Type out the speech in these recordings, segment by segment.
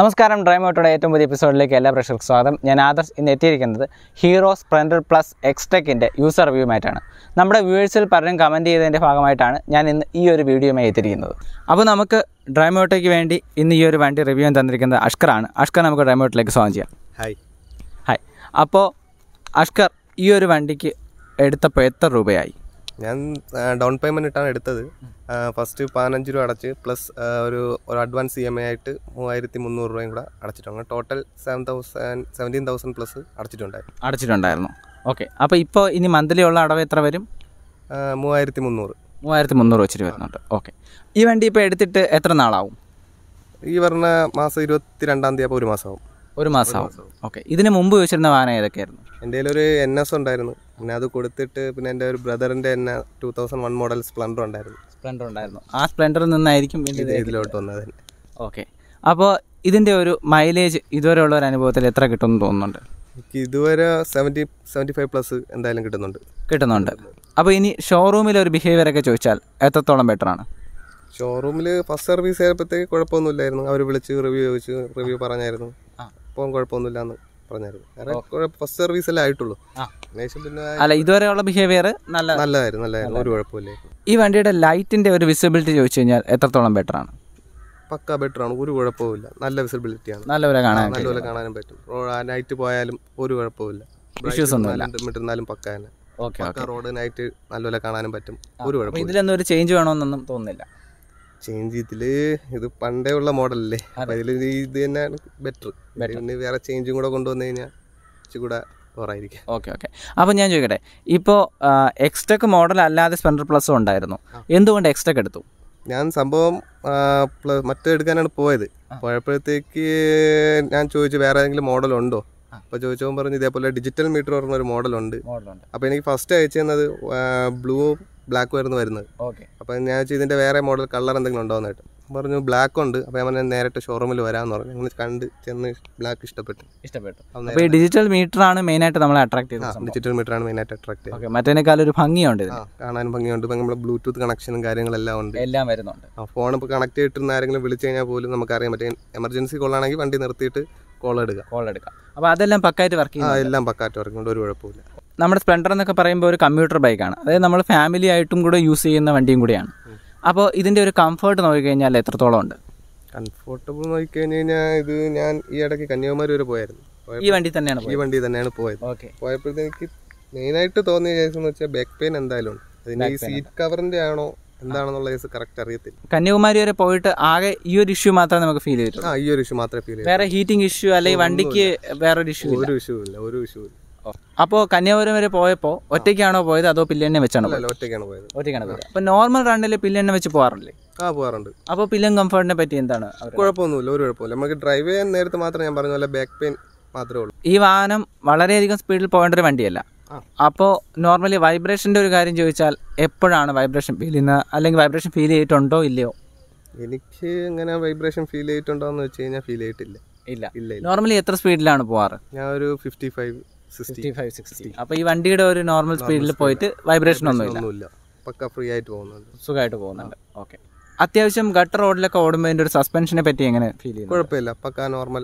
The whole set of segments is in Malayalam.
നമസ്കാരം ഡ്രൈമോട്ടോയുടെ ഏറ്റവും പുതിയ എപ്പിസോഡിലേക്ക് എല്ലാ പ്രേക്ഷകർക്കും സ്വാഗതം ഞാൻ ആദർശ് ഇന്ന് എത്തിയിരിക്കുന്നത് ഹീറോ സ്പ്ലെൻഡർ പ്ലസ് എക്സ്ടെക്കിൻ്റെ യൂസർ റിവ്യൂമായിട്ടാണ് നമ്മുടെ വ്യൂവേഴ്സിൽ പലരും കമൻറ്റ് ചെയ്തതിൻ്റെ ഭാഗമായിട്ടാണ് ഞാൻ ഇന്ന് ഈ ഒരു വീഡിയോയുമായി എത്തിയിരിക്കുന്നത് അപ്പോൾ നമുക്ക് ഡ്രൈമോട്ടോയ്ക്ക് വേണ്ടി ഇന്ന് ഈ ഒരു വണ്ടി റിവ്യൂ തന്നിരിക്കുന്നത് അഷ്കറാണ് അഷ്കർ നമുക്ക് ഡ്രൈമോട്ടിലേക്ക് സ്വാഗതം ചെയ്യാം ഹായ് ഹായ് അപ്പോൾ അഷ്കർ ഈ ഒരു വണ്ടിക്ക് എടുത്തപ്പോൾ എത്ര രൂപയായി ഞാൻ ഡൗൺ പേയ്മെന്റ് ഇട്ടാണ് എടുത്തത് ഫസ്റ്റ് പതിനഞ്ച് രൂപ അടച്ച് പ്ലസ് ഒരു ഒരു അഡ്വാൻസ് ഇ എം ഐ ആയിട്ട് മൂവായിരത്തി മുന്നൂറ് രൂപയും കൂടെ അടച്ചിട്ടുണ്ട് total seven thousand seventeen thousand plus അടച്ചിട്ടുണ്ടായിരുന്നു അടച്ചിട്ടുണ്ടായിരുന്നു ഓക്കെ അപ്പോൾ ഇപ്പോൾ ഇനി മന്ത്ലി ഉള്ള അടവ് എത്ര വരും ആ, മൂവായിരത്തി മുന്നൂറ് മൂവായിരത്തി മുന്നൂറ് വെച്ചിട്ട് വരുന്നുണ്ട് ഓക്കെ ഈ വണ്ടി ഇപ്പോൾ എടുത്തിട്ട് എത്ര നാളാവും ഈ പറഞ്ഞ മാസം ഇരുപത്തി രണ്ടാം തീയതി അപ്പോൾ ഒരു മാസമാവും ഒരു മാസമാവും ഓക്കെ ഇതിന് മുമ്പ് ചോദിച്ചിരുന്ന വാഹനം ഏതൊക്കെയായിരുന്നു എൻ്റെ ഒരു എൻ എസ് ഉണ്ടായിരുന്നു പിന്നെ അത് കൊടുത്തിട്ട് പിന്നെ എൻ്റെ ഒരു ബ്രദറിൻ്റെ തന്നെ two thousand one model Splendor ഉണ്ടായിരുന്നു സ്പ്ലെൻഡർ ഉണ്ടായിരുന്നു ആ സ്പ്ലെൻഡറിൽ നിന്നായിരിക്കും വീണ്ടും ഇത് ഇതിലോട്ട് വന്നത് തന്നെ ഓക്കെ അപ്പോൾ ഇതിൻ്റെ ഒരു മൈലേജ് ഇതുവരെ ഉള്ള ഒരു അനുഭവത്തിൽ എത്ര കിട്ടുമെന്ന് തോന്നുന്നുണ്ട് എനിക്ക് ഇതുവരെ സെവൻറ്റി സെവൻറ്റി ഫൈവ് പ്ലസ് എന്തായാലും കിട്ടുന്നുണ്ട് കിട്ടുന്നുണ്ട് അപ്പോൾ ഇനി ഷോറൂമിലെ ഒരു ബിഹേവിയർ ഒക്കെ ചോദിച്ചാൽ എത്രത്തോളം ബെറ്റർ ആണ് ഷോറൂമിൽ ഫസ്റ്റ് സർവീസ് ചെയ്തപ്പോഴത്തേക്ക് കുഴപ്പമൊന്നുമില്ലായിരുന്നു അവർ വിളിച്ച് റിവ്യൂ ചോദിച്ചു റിവ്യൂ പറഞ്ഞായിരുന്നു ആ. അപ്പം കുഴപ്പമൊന്നുമില്ല എന്ന് പറഞ്ഞായിരുന്നു വേറെ ഫസ്റ്റ് സർവീസ് അല്ലേ ആയിട്ടുള്ളൂ ആ. അതിനുശേഷം പിന്നെ അല്ല ഇതുവരെയുള്ള ബിഹേവിയർ നല്ല നല്ലതായിരുന്നു നല്ലതായിരുന്നു ഒരു കുഴപ്പമില്ലായിരുന്നു ഈ വണ്ടിയുടെ ലൈറ്റിൻ്റെ ഒരു വിസിബിലിറ്റി ചോദിച്ചു കഴിഞ്ഞാൽ എത്രത്തോളം ബെറ്റർ ആണ് പക്ക ബെറ്റർ ആണ് ഒരു കുഴപ്പമില്ല നല്ല വിസിബിലിറ്റിയാണ് നല്ലപോലെ കാണാൻ നല്ലപോലെ കാണാനും പറ്റും നൈറ്റ് പോയാലും ഒരു കുഴപ്പമില്ല Issues ഒന്നുമില്ല. ഇട്ടിരുന്നാലും പക്ക തന്നെ ഓക്കെ പക്ക റോഡ് നൈറ്റ് നല്ലപോലെ കാണാനും പറ്റും ഒരു അപ്പോൾ കുഴപ്പമില്ല ഇതിലൊന്നും ഒരു ചേഞ്ച് വേണമെന്നൊന്നും തോന്നുന്നില്ല ചേഞ്ച് ഇതില് ഇത് പണ്ടേ ഉള്ള മോഡലല്ലേ അപ്പൊ ഇതില് ഇത് തന്നെയാണ് ബെറ്റർ പിന്നെ വേറെ ചേഞ്ചും കൂടെ കൊണ്ടുവന്നു കഴിഞ്ഞാൽ ഇച്ചിരി കൂടെ ഓറായിരിക്കും ഓക്കെ ഓക്കെ അപ്പോൾ ഞാൻ ചോദിക്കട്ടെ ഇപ്പോൾ എക്സ്റ്റെക്ക് മോഡൽ അല്ലാതെ സ്പെൻഡർ പ്ലസും ഉണ്ടായിരുന്നു എന്തുകൊണ്ട് എക്സ്റ്റെക്ക് എടുത്തു ഞാൻ സംഭവം ആ, പ്ല- മറ്റേ എടുക്കാനാണ് പോയത് പോയപ്പോഴത്തേക്ക് ഞാൻ ചോദിച്ചു വേറെ ഏതെങ്കിലും മോഡൽ ഉണ്ടോ അപ്പോൾ ചോദിച്ചപ്പോൾ പറഞ്ഞു ഇതേപോലെ ഡിജിറ്റൽ മീറ്റർ പറഞ്ഞ ഒരു മോഡലുണ്ട് മോഡലുണ്ട് അപ്പോൾ എനിക്ക് ഫസ്റ്റ് അയച്ചു തന്നത് ബ്ലൂവും ബ്ലാക്കും ആയിരുന്നു വരുന്നത് ഓക്കെ അപ്പോൾ ഞാൻ വെച്ചാൽ ഇതിൻ്റെ വേറെ മോഡൽ കളർ എന്തെങ്കിലും ഉണ്ടോ എന്നായിട്ട് പറഞ്ഞു ബ്ലാക്ക് ഉണ്ട് അപ്പോൾ ഞാൻ പറഞ്ഞു നേരിട്ട് ഷോറൂമിൽ വരാമെന്ന് പറഞ്ഞു ഞങ്ങൾ കണ്ട് ചെന്ന് ബ്ലാക്ക് ഇഷ്ടപ്പെട്ടു ഇഷ്ടപ്പെട്ടു അപ്പോൾ അപ്പോൾ ഈ ഡിജിറ്റൽ മീറ്റർ ആണ് മെയിനായിട്ട് നമ്മളെ അട്രാക്ട് ചെയ്തത് സംഭവം ഡിജിറ്റൽ മീറ്റർ ആണ് മെയിനായിട്ട് അട്രാക്ട് ചെയ്യുന്നത് ഓക്കെ മറ്റേനേക്കാൾ ഒരു ഭംഗിയുണ്ട് ഇതിന് ആ കാണാനും ഭംഗിയുണ്ട് ഇപ്പം നമ്മുടെ ബ്ലൂടൂത്ത് കണക്ഷനും കാര്യങ്ങളെല്ലാം ഉണ്ട് എല്ലാം വരുന്നുണ്ട് ആ ഫോൺ ഇപ്പോൾ കണക്ട് ചെയ്തിട്ടുന്ന ആരെങ്കിലും വിളിച്ചു കഴിഞ്ഞാൽ പോലും നമുക്ക് അറിയാൻ പറ്റും എമർജൻസി കോളാണെങ്കിൽ വണ്ടി നിർത്തിയിട്ട് കോൾ എടുക്കുക കോൾ എടുക്കാം അപ്പോൾ അതെല്ലാം പക്കായിട്ട് വർക്ക് ആ ചെയ്യുന്നു എല്ലാം പക്കാറ്റ് വർക്കുണ്ട് ഒരു കുഴപ്പമില്ല നമ്മുടെ സ്പ്ലെൻഡർ എന്നൊക്കെ പറയുമ്പോൾ ഒരു കമ്പ്യൂട്ടർ ബൈക്കാണ് അതായത് നമ്മൾ ഫാമിലി ആയിട്ടും കൂടെ യൂസ് ചെയ്യുന്ന വണ്ടിയും കൂടിയാണ് അപ്പോൾ ഇതിൻ്റെ ഒരു കംഫർട്ട് നോക്കിക്കഴിഞ്ഞാൽ എത്രത്തോളം ഉണ്ട് കംഫർട്ടബിൾ നോക്കിക്കഴിഞ്ഞ് കഴിഞ്ഞാൽ ഇത് ഞാൻ ഈ ഇടയ്ക്ക് കന്യാകുമാരി വരെ പോയായിരുന്നു പോയ- ഈ വണ്ടി തന്നെയാണ് ഈ വണ്ടി തന്നെയാണ് പോയത് ഓക്കെ പോയപ്പോഴത്തേക്ക് മെയിനായിട്ട് തോന്നിയ കേസ് എന്ന് വെച്ചാൽ ബാക്ക് പെയിൻ എന്തായാലും ഉണ്ട് അതിന് ഈ സീറ്റ് കവറിന്റെ ആണോ എന്താണെന്നുള്ള കേസ് കറക്റ്റ് അറിയത്തില്ല കന്യാകുമാരി വരെ പോയിട്ട് ആകെ ഈ ഒരു ഇഷ്യൂ മാത്രമേ നമുക്ക് ഫീൽ ചെയ്തിട്ടുള്ളൂ ആ ഈ ഒരു ഇഷ്യൂ മാത്രമേ ഫീൽ ചെയ്യൂ വേറെ ഹീറ്റിംഗ് ഇഷ്യൂ അല്ലെങ്കിൽ വണ്ടിക്ക് വേറൊരു ഇഷ്യൂ ഇല്ല ഒരു ഇഷ്യൂ ഇല്ല ഒരു ഇഷ്യൂ ഇല്ല അപ്പോൾ കന്യാകുമാരി വരെ പോയപ്പോൾ ഒറ്റയ്ക്കാണോ പോയത് അതോ പില്ലെന്നെ വെച്ചാണോ പോയത് അല്ല ഒറ്റയ്ക്കാണ് പോയത് ഒറ്റയ്ക്കാണ് പോയത് അപ്പോൾ നോർമൽ റണ്ണിൽ പില്ലെന്നെ വെച്ച് പോകാറില്ലേ ആ പോകാറുണ്ട് അപ്പോൾ പില്ലൻ കംഫർട്ടിനെ പറ്റി എന്താണ് അവർ കുഴപ്പമൊന്നുമില്ല ഒരു കുഴപ്പമില്ല നമുക്ക് ഡ്രൈവ് ചെയ്യാൻ നേരത്തെ മാത്രം ഞാൻ പറഞ്ഞ പോലെ ബാക്ക് പെയിൻ മാത്രമേ ഉള്ളൂ ഈ വാഹനം വളരെയധികം സ്പീഡിൽ പോകേണ്ട ഒരു വണ്ടിയല്ല ആ. അപ്പോൾ നോർമലി വൈബ്രേഷൻ്റെ ഒരു കാര്യം ചോദിച്ചാൽ എപ്പോഴാണ് വൈബ്രേഷൻ ഫീൽ ചെയ്യുന്നത് അല്ലെങ്കിൽ വൈബ്രേഷൻ ഫീൽ ചെയ്തിട്ടുണ്ടോ ഇല്ലയോ എനിക്ക് അങ്ങനെ വൈബ്രേഷൻ ഫീൽ ചെയ്തിട്ടുണ്ടോ എന്ന് വെച്ച് കഴിഞ്ഞാൽ ഫീൽ ചെയ്തിട്ടില്ല ഇല്ല ഇല്ല ഇല്ല നോർമലി എത്ര സ്പീഡിലാണ് പോവാറ് ഞാൻ ഒരു fifty five sixty fifty five sixty അപ്പോൾ ഈ വണ്ടിയുടെ ഒരു നോർമൽ സ്പീഡിൽ പോയിട്ട് വൈബ്രേഷൻ ഒന്നുമില്ല ഒന്നുമില്ല പക്ക ഫ്രീ ആയിട്ട് പോകുന്നുണ്ട് സുഖമായിട്ട് പോകുന്നുണ്ട് ഓക്കെ അത്യാവശ്യം ഗട്ടർ റോഡിലൊക്കെ ഓടുമ്പോൾ അതിൻ്റെ ഒരു സസ്പെൻഷനെ പറ്റി എങ്ങനെ ഫീൽ ചെയ്യുന്നു കുഴപ്പമില്ല പക്ക നോർമൽ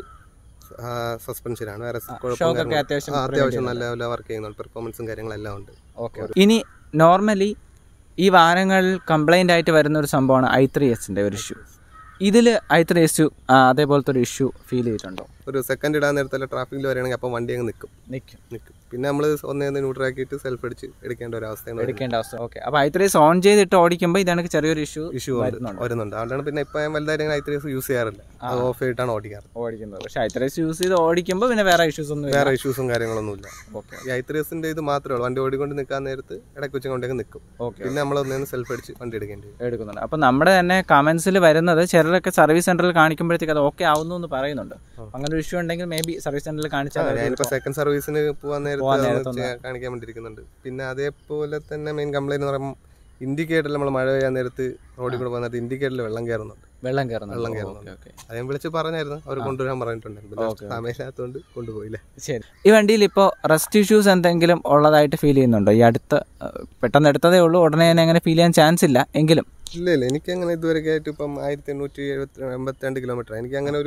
സസ്പെൻഷനാണ് വേറെ കുഴപ്പം ഷോക്കൊക്കെ കാര്യങ്ങളും- അത്യാവശ്യം ആ, അത്യാവശ്യം നല്ല ലെവലിൽ വർക്ക് ചെയ്യുന്നുണ്ട് പെർഫോമൻസും കാര്യങ്ങളെല്ലാം ഉണ്ട് ഓക്കെ ഇനി നോർമലി ഈ വാഹനങ്ങളിൽ കംപ്ലൈൻ്റ് ആയിട്ട് വരുന്ന ഒരു സംഭവമാണ് ഐ ത്രീ എസിൻ്റെ ഒരു ഇഷ്യൂ ഇതിൽ ഐ ത്രീ എസ് അതേപോലത്തെ ഒരു ഇഷ്യൂ ഫീൽ ചെയ്തിട്ടുണ്ടോ ഒരു സെക്കൻഡ് ഇടാൻ നേരത്തല്ല ട്രാഫിക്കിൽ വരികയാണെങ്കിൽ അപ്പം വണ്ടി അങ്ങ് നിൽക്കും നിൽക്കും നിൽക്കും പിന്നെ നമ്മൾ ഒന്നേന്ന് ന്യൂട്രാക്കിയിട്ട് സെൽഫ് അടിച്ച് എടുക്കേണ്ട ഒരു അവസ്ഥയാണ് എടുക്കേണ്ട അവസ്ഥ ഓക്കെ അപ്പോൾ ഐ ത്രീ എസ് ഓൺ ചെയ്തിട്ട് ഓടിക്കുമ്പോൾ ഇതാണ് ചെറിയൊരു ഇഷ്യൂ ഇഷ്യൂ വരുന്നുണ്ട് വരുന്നുണ്ട് അതുകൊണ്ടാണ് പിന്നെ ഇപ്പം ഞാൻ വലുതായിട്ട് അങ്ങനെ ഐ യൂസ് ചെയ്യാറില്ല അത് ഓഫ് ചെയ്തിട്ടാണ് ഓടിക്കാറ് ഓടിക്കുന്നത് പക്ഷേ ഐ ത്രീ എസ് യൂസ് ചെയ്ത് ഓടിക്കുമ്പോൾ പിന്നെ വേറെ ഇഷ്യൂസ് ഒന്നും വേറെ ഇഷ്യൂസും കാര്യങ്ങളൊന്നുമില്ല ഓക്കെ ഈ ഐ ത്രീ എസിന്റെ ഇത് മാത്രമേ ഉള്ളൂ വണ്ടി ഓടിക്കൊണ്ട് നിൽക്കാൻ നേരത്ത് ഇടയ്ക്ക് വെച്ച് കൊണ്ടേക്ക് നിൽക്കും ഓക്കെ പിന്നെ നമ്മൾ ഒന്നേന്ന് സെൽഫ് അടിച്ച് വണ്ടി എടുക്കേണ്ടി വരും എടുക്കുന്നുണ്ട് അപ്പം നമ്മുടെ തന്നെ കമൻസിൽ വരുന്നത് ചിലരൊക്കെ സർവീസ് സെന്ററിൽ കാണിക്കുമ്പോഴത്തേക്ക് അത് ഓക്കെ ആവുന്നു എന്ന് പറയുന്നുണ്ട് അങ്ങനെ ഒരു ഇഷ്യൂ ഉണ്ടെങ്കിൽ മേ ബി സർവീസ് സെന്ററിൽ കാണിച്ചാൽ ഞാനിപ്പോ സെക്കൻഡ് സർവീസിന് പോകാൻ പോകാൻ നേരത്തെ അതൊന്ന് ചെ- കാണിക്കാൻ വേണ്ടിയിരിക്കുന്നുണ്ട് പിന്നെ അതേപോലെ തന്നെ മെയിൻ കംപ്ലൈന്റ് എന്ന് പറയുമ്പോൾ ഇൻഡിക്കേറ്ററിൽ നമ്മൾ മഴ പെയ്യാൻ നേരത്ത് റോഡിൽ കൂടെ പോകുന്നിട്ട് ഇൻഡിക്കേറ്ററിൽ വെള്ളം കയറുന്നുണ്ട് വെള്ളം കയറുന്നുണ്ട് വെള്ളം ഓക്കെ കയറുന്നുണ്ട്. ഓക്കെ അത് ഞാൻ വിളിച്ച് പറഞ്ഞായിരുന്നു അവർ കൊണ്ടുവരാൻ പറഞ്ഞിട്ടുണ്ടായിരുന്നു പിന്നെ സമയമില്ലാത്തതുകൊണ്ട് കൊണ്ടുപോയില്ല ശരി ഈ വണ്ടിയിൽ ഇപ്പോൾ റെസ്റ്റ് ഇഷ്യൂസ് എന്തെങ്കിലും ഉള്ളതായിട്ട് ഫീൽ ചെയ്യുന്നുണ്ടോ ഈ അടുത്ത ഏഹ്, പെട്ടെന്ന് എടുത്തതേ ഉള്ളൂ ഉടനെ തന്നെ അങ്ങനെ ഫീൽ ചെയ്യാൻ ചാൻസ് ഇല്ല എങ്കിലും ഇല്ല ഇല്ല എനിക്ക് അങ്ങനെ ഇതുവരെ ആയിട്ട് ഇപ്പം ആയിരത്തി എണ്ണൂറ്റി എഴുപത്തി എൺപത്തിരണ്ട് കിലോമീറ്റർ എനിക്ക് അങ്ങനെ ഒരു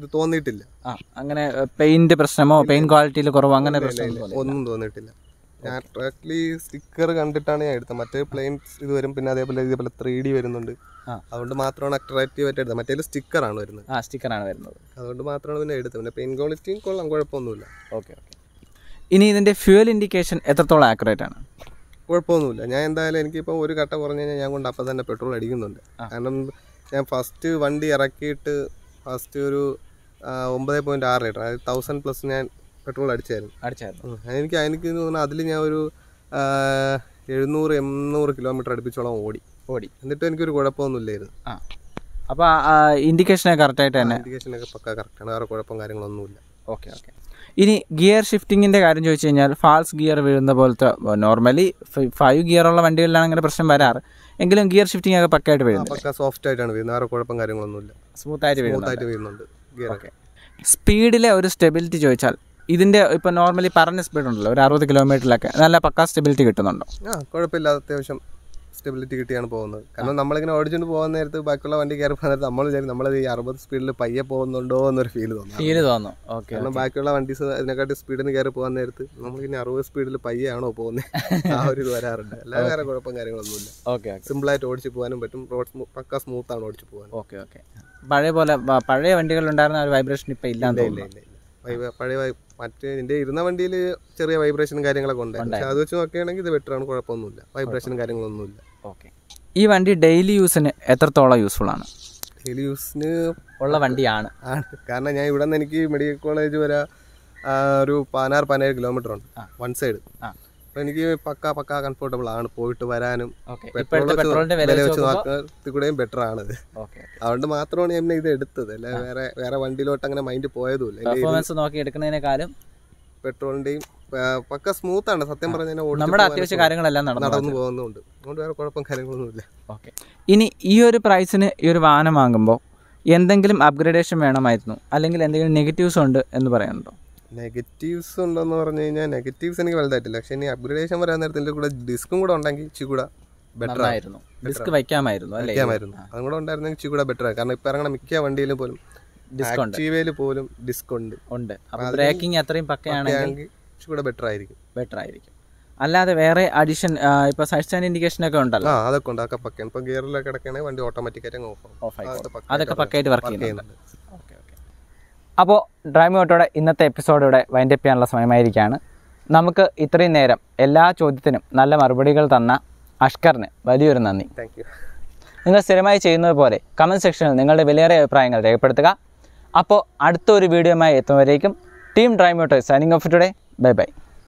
ഇത് തോന്നിയിട്ടില്ല ആ അങ്ങനെ പെയിന്റ് പ്രശ്നമോ പെയിന്റ് ക്വാളിറ്റിയിൽ കുറവോ അങ്ങനെ പ്രശ്നം ഒന്നും തോന്നിയിട്ടില്ല ഞാൻ ഡയറക്ട്ലി സ്റ്റിക്കർ കണ്ടിട്ടാണ് ഞാൻ എടുത്തത് മറ്റേ പ്ലെയിൻ ഇത് വരും പിന്നെ അതേപോലെ ഇതേപോലെ ത്രീ ഡി വരുന്നുണ്ട് ആ. അതുകൊണ്ട് മാത്രമാണ് അട്രാക്റ്റീവ് ആയിട്ട് എടുത്തത് മറ്റേ സ്റ്റിക്കറാണ് വരുന്നത് ആ സ്റ്റിക്കറാണ് വരുന്നത് അതുകൊണ്ട് മാത്രമാണ് പിന്നെ എടുത്തത് പിന്നെ പെയിൻ ക്വാളിറ്റിയും കൊള്ളാം കുഴപ്പമൊന്നുമില്ല ഓക്കെ ഓക്കെ ഇനി ഇതിന്റെ ഫ്യൂൽ ഇൻഡിക്കേഷൻ എത്രത്തോളം ആക്യുറേറ്റ് ആണ് കുഴപ്പമൊന്നുമില്ല ഞാൻ എന്തായാലും എനിക്കിപ്പോൾ ഒരു കട്ട കുറഞ്ഞു കഴിഞ്ഞാൽ ഞാൻ കൊണ്ട് അപ്പം തന്നെ പെട്രോൾ അടിക്കുന്നുണ്ട് ആ. കാരണം ഞാൻ ഫസ്റ്റ് വണ്ടി ഇറക്കിയിട്ട് ഫസ്റ്റ് ഒരു ആ, ഒമ്പത് പോയിൻറ്റ് ആറ് ലിറ്റർ അതായത് തൗസൻഡ് പ്ലസ് ഞാൻ പെട്രോൾ അടിച്ചായിരുന്നു അടിച്ചായിരുന്നു ഉം. എനിക്ക് എനിക്ക് തോന്നുന്നു അതിൽ ഞാൻ ഒരു ആ, എഴുന്നൂറ് എണ്ണൂറ് കിലോമീറ്റർ അടുപ്പിച്ചോളം ഓടി ഓടി എന്നിട്ടും എനിക്കൊരു കുഴപ്പമൊന്നുമില്ലായിരുന്നു ആ അപ്പോൾ ഇൻഡിക്കേഷനെ കറക്റ്റായിട്ട് തന്നെ ഇൻഡിക്കേഷനൊക്കെ പക്ക കറക്റ്റാണ് വേറെ കുഴപ്പം കാര്യങ്ങളൊന്നുമില്ല ഓക്കെ ഓക്കെ ഇനി ഗിയർ ഷിഫ്റ്റിങ്ങിൻ്റെ കാര്യം ചോദിച്ചു കഴിഞ്ഞാൽ ഫാൾസ് ഗിയർ വീഴുന്ന പോലത്തെ നോർമലി ഫൈവ് ഗിയറുള്ള വണ്ടികളിലാണ് അങ്ങനെ പ്രശ്നം വരാറ് എങ്കിലും ഗിയർ ഷിഫ്റ്റിംഗ് ഒക്കെ പക്കായിട്ട് ആ, വീഴുന്നു പക്ക സോഫ്റ്റ് ആയിട്ടാണ് വരുന്നത് വേറെ കുഴപ്പം കാര്യങ്ങളൊന്നുമില്ല സ്മൂത്ത് ആയിട്ട് സ്മൂത്ത് വീഴുന്നു ആയിട്ട് വരുന്നുണ്ട് ഗിയർ ഓക്കെ സ്പീഡിലെ ഒരു സ്റ്റെബിലിറ്റി ചോദിച്ചാൽ ഇതിൻ്റെ ഇപ്പോൾ നോർമലി പറഞ്ഞ സ്പീഡ് ഉണ്ടല്ലോ ഒരു അറുപത് കിലോമീറ്ററിലൊക്കെ നല്ല പക്കാ സ്റ്റെബിലിറ്റി കിട്ടുന്നുണ്ടോ ആ കുഴപ്പമില്ല അത്യാവശ്യം സ്റ്റെബിലിറ്റി കിട്ടിയാണ് പോകുന്നത് കാരണം നമ്മളിങ്ങനെ ഓടിച്ചുകൊണ്ട് പോകുന്ന നേരത്ത് ബാക്കിയുള്ള വണ്ടി കയറി പോകുന്ന നേരത്ത് നമ്മൾ വിചാരിക്കും നമ്മളത് ഈ അറുപത് സ്പീഡിൽ പയ്യെ പോകുന്നുണ്ടോ എന്നൊരു ഫീൽ തോന്നുന്നു ഫീല് തോന്നുന്നു ഓക്കെ കാരണം ബാക്കിയുള്ള വണ്ടീസ് അതിനെക്കാട്ടി സ്പീഡിന് കയറി പോകാൻ നേരത്ത് നമ്മളിങ്ങനെ അറുപത് സ്പീഡിൽ പയ്യെ ആണോ പോകുന്നത് ആ ഒരു ഇത് വരാറുണ്ട് അല്ലാതെ വേറെ കുഴപ്പം കാര്യങ്ങളൊന്നുമില്ല ഓക്കെ ഓക്കെ സിമ്പിളായിട്ട് ഓടിച്ച് പോകാനും പറ്റും റോഡ് പക്ക സ്മൂത്ത് ആണ് ഓടിച്ച് പോകാൻ ഓക്കെ ഓക്കെ പഴയ പോലെ വ- പഴയ വണ്ടികളിലുണ്ടായിരുന്ന ഒരു വൈബ്രേഷൻ ഇപ്പം ഇല്ലാന്ന് ഇല്ല തോന്നുന്നു ഇല്ല ഇല്ല വൈബ- പഴയ വൈ- മറ്റേ എൻ്റെ ഇരുന്ന വണ്ടിയിൽ ചെറിയ വൈബ്രേഷനും കാര്യങ്ങളൊക്കെ ഉണ്ടായിരുന്നു പക്ഷെ അത് വെച്ച് നോക്കുകയാണെങ്കിൽ ഇത് ബെറ്റർ ആണ് കുഴപ്പമൊന്നുമില്ല വൈബ്രേഷനും കാര്യങ്ങളൊന്നുമില്ല ഓക്കെ ഈ വണ്ടി ഡെയിലി യൂസിന് എത്രത്തോളം യൂസ്ഫുൾ ആണ് ഡെയിലി യൂസിന് ഉള്ള വണ്ടിയാണ് ആണ് കാരണം ഞാൻ ഇവിടെ നിന്ന് എനിക്ക് മെഡിക്കൽ കോളേജ് വരെ ആ, ഒരു പതിനാറ് പതിനേഴ് കിലോമീറ്റർ ഉണ്ട് ആ. വൺ സൈഡ് ആ. അപ്പോൾ എനിക്ക് പക്ക പക്ക കംഫർട്ടബിൾ ആണ് പോയിട്ട് വരാനും ഓക്കെ പെട്രോൾ ഇപ്പോഴത്തെ പെട്രോളിന്റെ വില വില വെച്ച് വെച്ച് നോക്കുമ്പോൾ നോക്കുന്നത് കൂടെയും ബെറ്റർ ആണിത് ഓക്കെ അതുകൊണ്ട് മാത്രമാണ് ഞാൻ പിന്നെ ഇത് എടുത്തത് അല്ല വേറെ വേറെ വണ്ടിയിലോട്ട് അങ്ങനെ മൈൻഡ് പോയതുമില്ല എൻ്റെ ഇത് പെർഫോമൻസ് നോക്കി എടുക്കുന്നതിനേക്കാളും പെട്രോളിന്റെയും ആ, പക്ക സ്മൂത്ത് ആണ് സത്യം പറഞ്ഞാൽ ഞാൻ ഓടിച്ച് നമ്മുടെ പോകാൻ അത്യാവശ്യ കാര്യങ്ങളെല്ലാം നടന്നു നടന്നു പോകുന്നുണ്ട് അതുകൊണ്ട് വേറെ കുഴപ്പം കാര്യങ്ങളൊന്നുമില്ല ഓക്കെ ഇനി ഈ ഒരു പ്രൈസിന് ഈ ഒരു വാഹനം വാങ്ങുമ്പോൾ എന്തെങ്കിലും അപ്ഗ്രഡേഷൻ വേണമായിരുന്നു അല്ലെങ്കിൽ എന്തെങ്കിലും നെഗറ്റീവ്സ് ഉണ്ട് എന്ന് പറയുന്നുണ്ടോ നെഗറ്റീവ്സ് ഉണ്ടെന്ന് പറഞ്ഞു കഴിഞ്ഞാൽ നെഗറ്റീവ്സ് എനിക്ക് വലുതായിട്ടില്ല പക്ഷെ ഇനി അപ്ഗ്രേഡേഷൻ വരാൻ നേരത്തെ ഇതിന്റെ കൂടെ ഡിസ്കും കൂടെ ഉണ്ടെങ്കിൽ ഇച്ചിരി കൂടെ ബെറ്റർ നന്നായിരുന്നു ഡിസ്ക് വയ്ക്കാമായിരുന്നു അല്ലേ വയ്ക്കാമായിരുന്നു അതും കൂടെ ഉണ്ടായിരുന്നെങ്കിൽ ഇച്ചിരി കൂടെ ബെറ്റർ കാരണം ഇപ്പൊ ഇറങ്ങണ മിക്ക വണ്ടിയിലും പോലും ഡിസ്ക് ഉണ്ട് ആക്റ്റീവയിൽ പോലും ഡിസ്ക് ഉണ്ട് ഉണ്ട് അപ്പോൾ ബ്രേക്കിംഗ് അത്രയും പക്കയാണെങ്കിൽ ആണെങ്കിൽ ഇച്ചിരി കൂടെ ബെറ്റർ ആയിരിക്കും ബെറ്റർ ആയിരിക്കും അല്ലാതെ വേറെ അഡീഷൻ ഇപ്പോൾ സൈഡ് സ്റ്റാൻഡ് ഇൻഡിക്കേഷൻ ഒക്കെ ഉണ്ടല്ലോ ആ അതൊക്കെ ഉണ്ട് അതൊക്കെ പക്കയാണ് ഇപ്പൊ ഗിയറിലൊക്കെ കിടക്കുകയാണെങ്കിൽ വണ്ടി ഓട്ടോമാറ്റിക് ആയിട്ട് ഓഫ് ആവും ഓഫ് ആയിക്കോളും അതൊക്കെ പക്ക അതൊക്കെ പക്കയായിട്ട് വർക്ക് work ചെയ്യുന്നുണ്ട് ചെയ്യുന്നുണ്ട് ഓക്കെ ഓക്കെ അപ്പോൾ ഡ്രൈവ് ഓട്ടോയുടെ ഇന്നത്തെ എപ്പിസോഡ് ഇവിടെ വൈൻഡപ്പ് ചെയ്യാനുള്ള സമയമായിരിക്കുകയാണ് നമുക്ക് ഇത്രയും നേരം എല്ലാ ചോദ്യത്തിനും നല്ല മറുപടികൾ തന്ന അഷ്കറിന് വലിയൊരു നന്ദി താങ്ക് യു നിങ്ങൾ സ്ഥിരമായി ചെയ്യുന്നത് പോലെ കമൻറ്റ് സെക്ഷനിൽ നിങ്ങളുടെ വിലയേറിയ അഭിപ്രായങ്ങൾ രേഖപ്പെടുത്തുക അപ്പോൾ അടുത്ത ഒരു വീഡിയോയുമായി എത്തുന്നവരേക്കും team Drive Motor signing off today bye by